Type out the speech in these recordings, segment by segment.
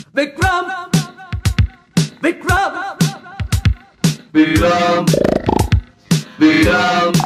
Vikram! Vikram! Viram, Viram.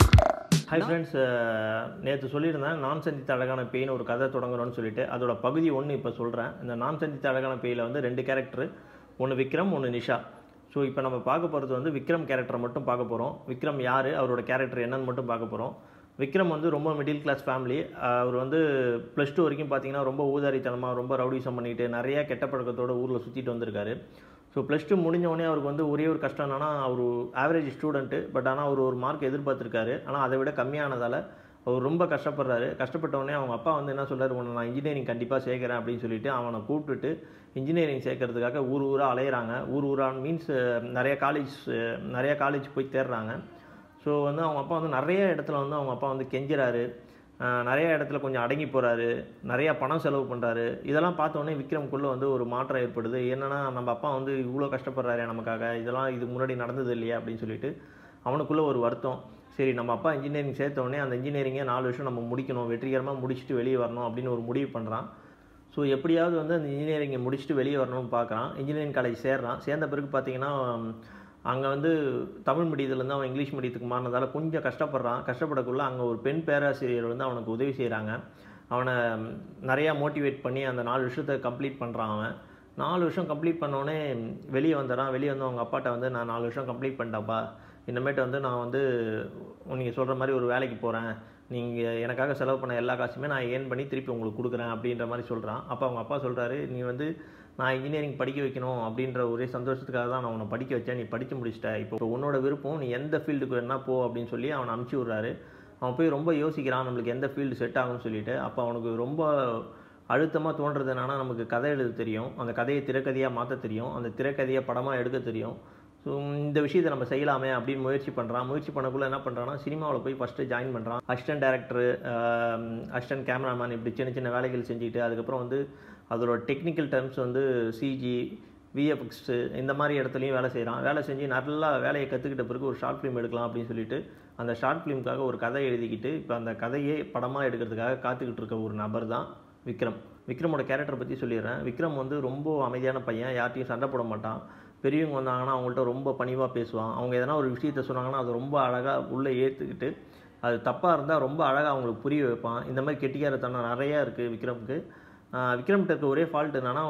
Hi friends நேற்று சொல்லியிருந்தேன் நான் சந்தித்த அழகான பேய்னு ஒரு கதை தொடங்கணும்னு சொல்லிட்டு அதோட பகுதி ஒன்று இப்போ சொல்கிறேன் இந்த நான் சந்தித்த அழகான பேயில் வந்து ரெண்டு கேரக்டர் ஒன்று விக்ரம் ஒன்று நிஷா ஸோ இப்போ நம்ம பார்க்க போகிறது வந்து விக்ரம் கேரக்டரை மட்டும் பார்க்க போகிறோம் விக்ரம் யார் அவரோட கேரக்டர் என்னன்னு மட்டும் பார்க்க போகிறோம் விக்ரம் வந்து ரொம்ப மிடில் கிளாஸ் ஃபேமிலி அவர் வந்து ப்ளஸ் டூ வரைக்கும் பார்த்தீங்கன்னா ரொம்ப ஊதாரித்தனமாக ரொம்ப ரவுடிசம் பண்ணிட்டு நிறைய கெட்ட பழக்கத்தோட ஊரில் சுற்றிட்டு வந்திருக்காரு ஸோ ப்ளஸ் டூ முடிஞ்ச உடனே அவருக்கு வந்து ஒரே ஒரு கஷ்டம் என்னன்னா அவர் ஆவரேஜ் ஸ்டூடெண்ட்டு பட் ஆனால் அவர் ஒரு மார்க் எதிர்பார்த்துருக்காரு ஆனால் அதை விட கம்மியானதால் அவர் ரொம்ப கஷ்டப்படுறாரு கஷ்டப்பட்ட உடனே அவங்க அப்பா வந்து என்ன சொல்றாரு உன்னை நான் இன்ஜினியரிங் கண்டிப்பாக சேர்க்குறேன் அப்படின்னு சொல்லிட்டு அவனை கூப்பிட்டுட்டு இன்ஜினியரிங் சேர்க்கறதுக்காக ஊர் ஊராக அலையிறாங்க ஊர் ஊராக மீன்ஸ் நிறைய காலேஜ் நிறைய காலேஜ் போய் தேடுறாங்க ஸோ வந்து அவங்க அப்பா வந்து நிறைய இடத்துல வந்து அவங்க அப்பா வந்து கெஞ்சுறாரு ஆஹ் நிறைய இடத்துல கொஞ்சம் அடங்கி போகிறாரு நிறைய பணம் செலவு பண்ணுறாரு இதெல்லாம் பார்த்த உடனே விக்ரம்குள்ளே வந்து ஒரு மாற்றம் ஏற்படுது என்னன்னா நம்ம அப்பா வந்து இவ்வளோ கஷ்டப்படுறாரு நமக்காக இதெல்லாம் இதுக்கு முன்னாடி நடந்தது இல்லையா அப்படின்னு சொல்லிட்டு அவனுக்குள்ளே ஒரு வருத்தம் சரி நம்ம அப்பா இன்ஜினியரிங் சேர்த்த உடனே அந்த இன்ஜினியரிங்கை நாலு வருஷம் நம்ம முடிக்கணும் வெற்றிகரமாக முடிச்சுட்டு வெளியே வரணும் அப்படின்னு ஒரு முடிவு பண்ணுறான் ஸோ எப்படியாவது வந்து அந்த இன்ஜினியரிங்கை முடிச்சுட்டு வெளியே வரணும்னு பார்க்குறான் இன்ஜினியரிங் காலேஜ் சேர்றான் சேர்ந்த பிறகு பார்த்தீங்கன்னா அங்கே வந்து தமிழ் மீடியத்துலேருந்து அவன் இங்கிலீஷ் மீடியத்துக்கு மாறினதால கொஞ்சம் கஷ்டப்படுறான் கஷ்டப்படக்குள்ள அங்கே ஒரு பெண் பேராசிரியர் வந்து அவனுக்கு உதவி செய்கிறாங்க அவனை நிறையா மோட்டிவேட் பண்ணி அந்த நாலு வருஷத்தை கம்ப்ளீட் பண்ணுறான் அவன் நாலு வருஷம் கம்ப்ளீட் பண்ணோடனே வெளியே வந்துடுறான் வெளியே வந்து அவங்க அப்பாட்ட வந்து நான் நாலு வருஷம் கம்ப்ளீட் பண்ணிட்டேன்ப்பா இனிமேட்டு வந்து நான் வந்து நீங்கள் சொல்கிற மாதிரி ஒரு வேலைக்கு போகிறேன் நீங்கள் எனக்காக செலவு பண்ண எல்லா காசுமே நான் ஏர்ன் பண்ணி திருப்பி உங்களுக்கு கொடுக்குறேன் அப்படின்ற மாதிரி சொல்கிறான் அப்போ அவங்க அப்பா சொல்கிறாரு நீ வந்து நான் இன்ஜினியரிங் படிக்க வைக்கணும் அப்படின்ற ஒரே சந்தோஷத்துக்காக தான் நான் உன்னை படிக்க வச்சேன் நீ படித்து முடிச்சிட்ட இப்போ உன்னோட விருப்பம் நீ எந்த ஃபீல்டுக்கு வேணா போ அப்படின்னு சொல்லி அவனை அனுப்பிச்சி விட்றாரு அவன் போய் ரொம்ப யோசிக்கிறான் நம்மளுக்கு எந்த ஃபீல்டு செட் ஆகும்னு சொல்லிட்டு அப்போ அவனுக்கு ரொம்ப அழுத்தமாக தோன்றது என்னன்னா நமக்கு கதை எழுத தெரியும் அந்த கதையை திரைக்கதையாக மாற்ற தெரியும் அந்த திரைக்கதையை படமாக எடுக்க தெரியும் ஸோ இந்த விஷயத்தை நம்ம செய்யலாமே அப்படின்னு முயற்சி பண்ணுறான் முயற்சி பண்ணக்குள்ள என்ன பண்ணுறான்னா சினிமாவில் போய் ஃபஸ்ட்டு ஜாயின் பண்ணுறான் அசிஸ்டன்ட் டேரக்டர் அசிஸ்டன்ட் கேமராமேன் இப்படி சின்ன சின்ன வேலைகள் செஞ்சுட்டு அதுக்கப்புறம் வந்து அதோட டெக்னிக்கல் டேர்ம்ஸ் வந்து சிஜி விஎஃப்எக்ஸு இந்த மாதிரி இடத்துலையும் வேலை செய்கிறான் வேலை செஞ்சு நல்லா வேலையை கற்றுக்கிட்ட பிறகு ஒரு ஷார்ட் ஃபிலிம் எடுக்கலாம் அப்படின்னு சொல்லிட்டு அந்த ஷார்ட் ஃபிலிமுக்காக ஒரு கதை எழுதிக்கிட்டு இப்போ அந்த கதையே படமாக எடுக்கிறதுக்காக காத்துக்கிட்டு இருக்க ஒரு நபர் தான் விக்ரம் விக்ரமோட கேரக்டரை பற்றி சொல்லிடுறேன் விக்ரம் வந்து ரொம்ப அமைதியான பையன் யார்ட்டையும் சண்டை போட மாட்டான் பெரியவங்க வந்தாங்கன்னா அவங்கள்ட்ட ரொம்ப பணிவாக பேசுவான் அவங்க எதனா ஒரு விஷயத்த சொன்னாங்கன்னா அதை ரொம்ப அழகாக உள்ளே ஏற்றுக்கிட்டு அது தப்பாக இருந்தால் ரொம்ப அழகாக அவங்களுக்கு புரிய வைப்பான் இந்த மாதிரி கெட்டிக்காரத்தனம் நிறையா இருக்குது விக்ரமுக்கு ஆஹ் விக்ரம்கிட்ட இருக்க ஒரே ஃபால்ட் என்னன்னா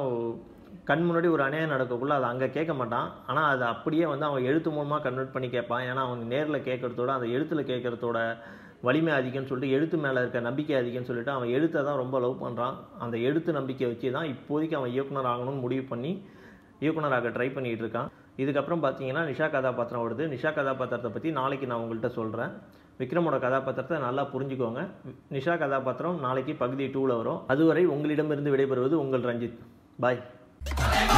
கண் முன்னாடி ஒரு அநியாயம் நடக்கக்குள்ள அதை அங்கே கேட்க மாட்டான் ஆனால் அதை அப்படியே வந்து அவன் எழுத்து மூலமாக கன்வெர்ட் பண்ணி கேட்பான் ஏன்னா அவன் நேரில் கேட்குறதோட அந்த எழுத்தில் கேட்குறதோட வலிமை அதிகம்னு சொல்லிட்டு எழுத்து மேலே இருக்க நம்பிக்கை அதிகம்னு சொல்லிட்டு அவன் எழுத்தை தான் ரொம்ப லவ் பண்ணுறான் அந்த எழுத்து நம்பிக்கை வச்சு தான் இப்போதைக்கு அவன் இயக்குனர் ஆகணும்னு முடிவு பண்ணி இயக்குனராக ட்ரை பண்ணிகிட்டு இருக்கான் இதுக்கப்புறம் பார்த்தீங்கன்னா நிஷா கதாபாத்திரம் வருது நிஷா கதாபாத்திரத்தை பற்றி நாளைக்கு நான் உங்கள்கிட்ட சொல்கிறேன் விக்ரமோட கதாபாத்திரத்தை நல்லா புரிஞ்சுக்கோங்க நிஷா கதாபாத்திரம் நாளைக்கு பகுதி டூவில் வரும் அதுவரை உங்களிடமிருந்து விடைபெறுவது உங்கள் ரஞ்சித் பாய்